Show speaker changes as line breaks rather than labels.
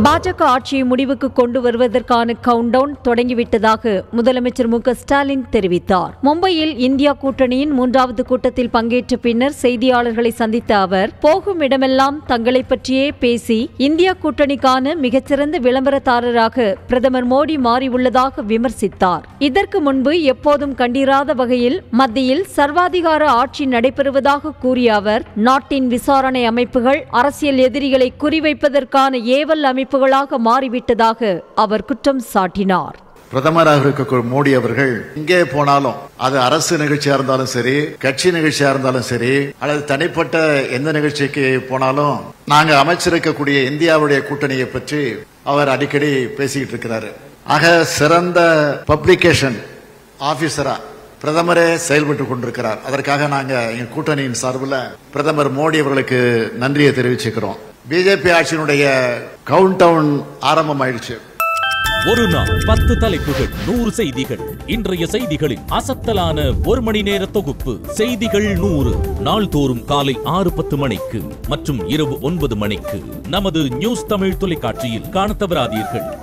பாஜக ஆட்சியை முடிவுக்கு கொண்டு வருவதற்கான கவுண்டவுன் தொடங்கிவிட்டதாக முதலமைச்சர் மு க ஸ்டாலின் தெரிவித்தார் மும்பையில் இந்தியா கூட்டணியின் மூன்றாவது கூட்டத்தில் பங்கேற்ற பின்னர் செய்தியாளர்களை சந்தித்த அவர் போகும் இடமெல்லாம் தங்களை பற்றியே பேசி இந்தியா கூட்டணிக்கான மிகச்சிறந்த விளம்பரதாரராக பிரதமர் மோடி மாறியுள்ளதாக விமர்சித்தார் இதற்கு முன்பு எப்போதும் கண்டிராத வகையில் மத்தியில் சர்வாதிகார ஆட்சி நடைபெறுவதாக கூறிய அவர் நாட்டின் விசாரணை அமைப்புகள் அரசியல் எதிரிகளை குறிவைப்பதற்கான ஏவல் அமைப்புகளாக மாறிவிட்டதாக அவர் குற்றம் சாட்டினார்
பிரதமராக இருக்கக்கூடிய மோடி அவர்கள் எங்கே போனாலும் அது அரசு நிகழ்ச்சியா இருந்தாலும் சரி கட்சி நிகழ்ச்சியா இருந்தாலும் சரி அல்லது தனிப்பட்ட எந்த நிகழ்ச்சிக்கு போனாலும் நாங்க அமைச்சிருக்கக்கூடிய இந்தியாவுடைய கூட்டணியை பற்றி அவர் அடிக்கடி பேசிக்கிட்டு இருக்கிறாரு ஆக சிறந்த பப்ளிகேஷன் ஆபீசரா பிரதமரே செயல்பட்டு கொண்டிருக்கிறார் அதற்காக நாங்க எங்க கூட்டணியின் சார்பில் பிரதமர் மோடி அவர்களுக்கு நன்றியை தெரிவிச்சுக்கிறோம் பிஜேபி ஆட்சியினுடைய கவுண்ட் டவுன் ஆரம்பமாயிடுச்சு
ஒரு நாள் பத்து தலைப்புகள் நூறு செய்திகள் இன்றைய செய்திகளின் அசத்தலான ஒரு மணி நேர தொகுப்பு செய்திகள் நூறு நாள்தோறும் காலை ஆறு பத்து மணிக்கு மற்றும் இரவு ஒன்பது மணிக்கு நமது நியூஸ் தமிழ் தொலைக்காட்சியில் காணத் தவறாதீர்கள்